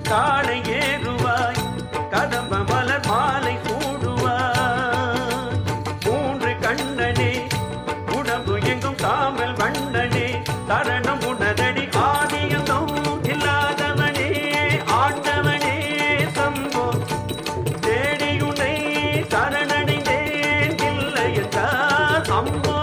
காளை ஏறுவாய் கதம்ப மலர் மாலை சூடுவாய் மூன்று கண்ணனே உடம்பு எங்கும் காமல் வண்ணனே தரணம் உனதடி ஆதியந்தம் இல்லாதவனே ஆண்டவனே சம்போ தேடியுனை சரணடைந்தேன் இல்லை என்றார் அம்போ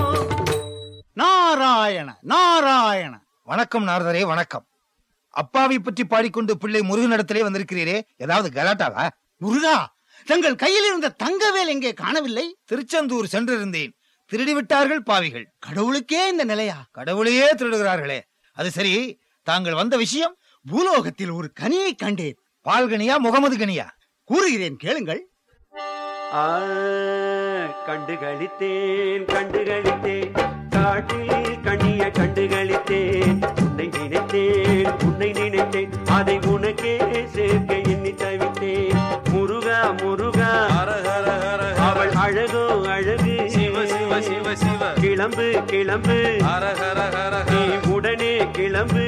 நாராயண நாராயண வணக்கம் நாரதரே வணக்கம் அப்பாவை பற்றி பாடிக்கொண்டு பிள்ளை முருகனிடத்திலே வந்திருக்கிறீரே ஏதாவது கலாட்டாவா முருகா தங்கள் கையில் இருந்த தங்கவேல் எங்கே காணவில்லை திருச்செந்தூர் சென்றிருந்தேன் திருடி விட்டார்கள் பாவிகள் கடவுளுக்கே இந்த நிலையா கடவுளையே திருடுகிறார்களே அது சரி தாங்கள் வந்த விஷயம் பூலோகத்தில் ஒரு கனியை கண்டேன் பால்கனியா முகமது கனியா கூறுகிறேன் கேளுங்கள் ஆ, கண்டு களித்தேன் கண்டு களித்தேன் காட்டில் கண்ணிய கண்டு களித்தேன் உன்னை நினைத்தேன் உன்னை நினைத்தேன் அதை உனக்கே சேர்க்க எண்ணி தவித்தேன் முருகா முருகா அவள் அழகோ அழகு சிவ சிவ சிவ சிவ கிளம்பு கிளம்பு ஹர ஹர ஹர நீ உடனே கிளம்பு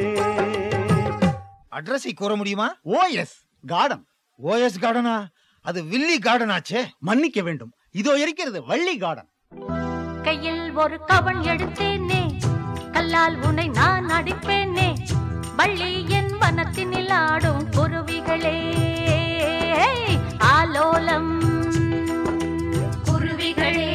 அட்ரஸை கூற முடியுமா ஓ எஸ் கார்டன் ஓஎஸ் கார்டனா அது வில்லி கார்டன் ஆச்சே மன்னிக்க வேண்டும் இதோ இருக்கிறது வள்ளி கார்டன் கையில் ஒரு கவன் எடுத்தேனே கல்லால் உன்னை நான் அடிப்பேனே வள்ளி என் வனத்தினில் ஆடும் குருவிகளே ஆலோலம் குருவிகளே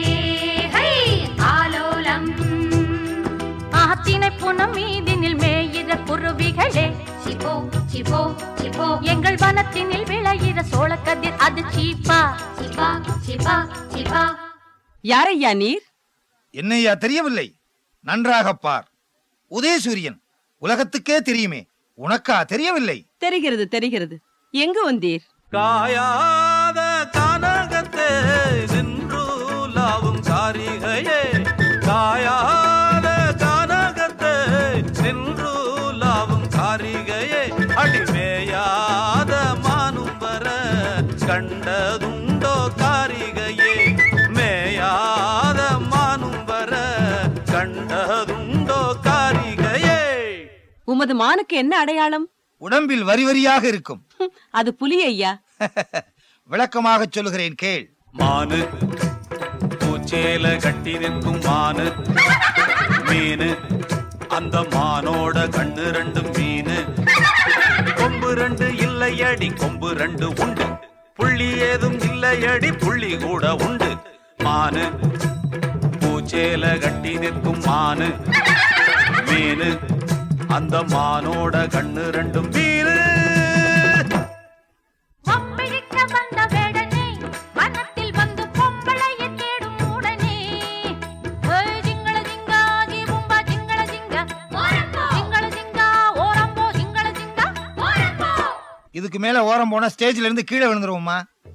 ஆலோலம் ஆத்தினை புனம் மீதினில் மேயிற குருவிகளே சிபோ சிபோ சிபோ எங்கள் வனத்தினில் விளையிற சோளக்கதிர் அது சீப்பா சிபா சிபா சிபா யாரையா நீர் என்னையா தெரியவில்லை நன்றாக பார் உதயசூரியன் உலகத்துக்கே தெரியுமே உனக்கா தெரியவில்லை தெரிகிறது தெரிகிறது எங்கு வந்தீர் காயாத கானகத்தே நின்றுலாவும் காரிகையே காயாத கானகத்தே நின்றுலாவும் காரிகையே அடிமேயாத மானும் வர கண்டதுண்டோ காரிகையே மேயாத மானும் வர கண்டதுண்டோ காரிகையே உமது மானுக்கு என்ன அடையாளம் உடம்பில் வரி வரியாக இருக்கும் ஹம், அது புலி ஐயா விளக்கமாக சொல்லுகிறேன் கேள் மானு பூச்சேல கட்டி நிற்கும் மானு மீனு அந்த மானோட கண்ணு ரெண்டு மீனு கொம்பு ரெண்டு இல்லையடி கொம்பு ரெண்டு உண்டு புள்ளி ஏதும் இல்லையடி புள்ளி கூட உண்டு மானு பூச்சேல கட்டி நிற்கும் மானு மீனு அந்த மானோட கண்ணு ரெண்டும் மீனு வம்பிழுக்க வந்த வேடனே வனத்தில் வந்து பொம்பளையை தேடும் உடனே ஏய், ஜிங்கள ஜிங்கா ஜீபும்பா ஜிங்கள ஜிங்கா ஜிங்கள ஜிங்கா ஓரம்போ ஜிங்கள ஜிங்கா ஓரம்போ இதுக்கு மேல ஓரம் போனா ஸ்டேஜ்ல இருந்து கீழே விழுந்துருவோமா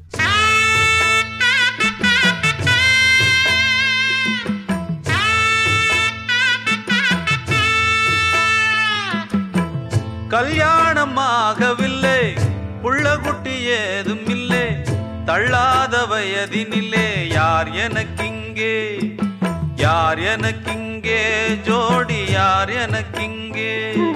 கல்யாணம் ஆகவில்லை புள்ள குட்டி ஏதும் இல்லை தள்ளாத வயதினிலே யார் எனக்கிங்கே யார் எனக்கிங்கே ஜோடி யார் எனக்கிங்கே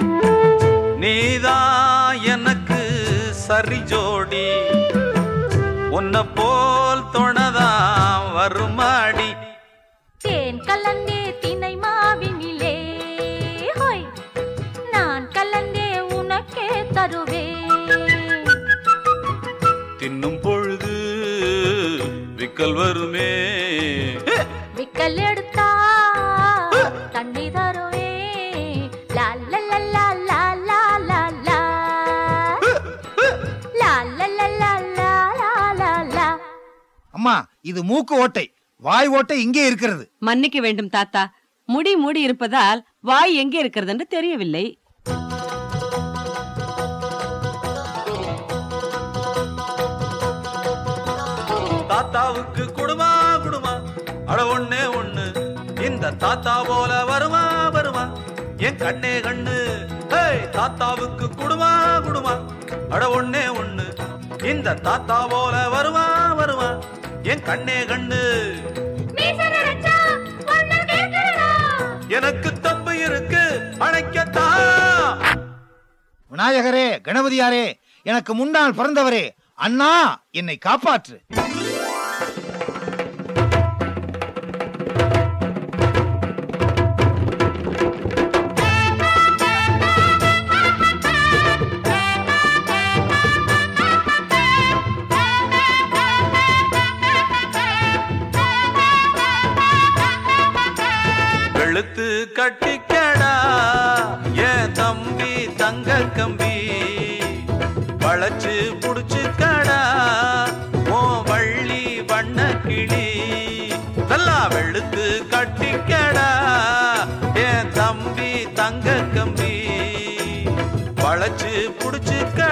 நீதான் எனக்கு சரி ஜோடி உன்னை போல் தொணதான் வருமாடி தேன் கலந்தே தினை மாவினிலே ஹோய் நான் கலந்தே உனக்கே தருவேன் தின்னும் பொழுது விக்கல் வருமே விக்கல் எடுத்தா தண்ணி தருவே லா லா லா லா லா லா லா லா லா லா லா லா லா லா லா லா அம்மா இது மூக்கு ஓட்டை வாய் ஓட்டை இங்கே இருக்கிறது மன்னிக்க வேண்டும் தாத்தா முடி மூடி இருப்பதால் வாய் எங்கே இருக்கிறது என்று தெரியவில்லை தாத்தாவுக்கு குடுமா குடுமா அட ஒண்ணே ஒண்ணு இந்த தாத்தா போல வருமா வருமா என் கண்ணே கண்ணு ஹேய் தாத்தாவுக்கு குடுமா குடுமா அட ஒண்ணே ஒண்ணு இந்த தாத்தா போல வருமா வருமா என் கண்ணே கண்ணு எனக்கு தப்பு இருக்கு அணைக்கத்தான் விநாயகரே கணபதியாரே எனக்கு முன்னால் பிறந்தவரே அண்ணா என்னை காப்பாற்று வெளுத்து கட்டிக்கடா என் தம்பி தங்க கம்பி வளைச்சு புடிச்சுக்கடா ஓ வள்ளி வண்ண கிளி நல்லா வெளுத்து கட்டிக்கடா என் தம்பி தங்க கம்பி வளைச்சு புடிச்சுக்கடா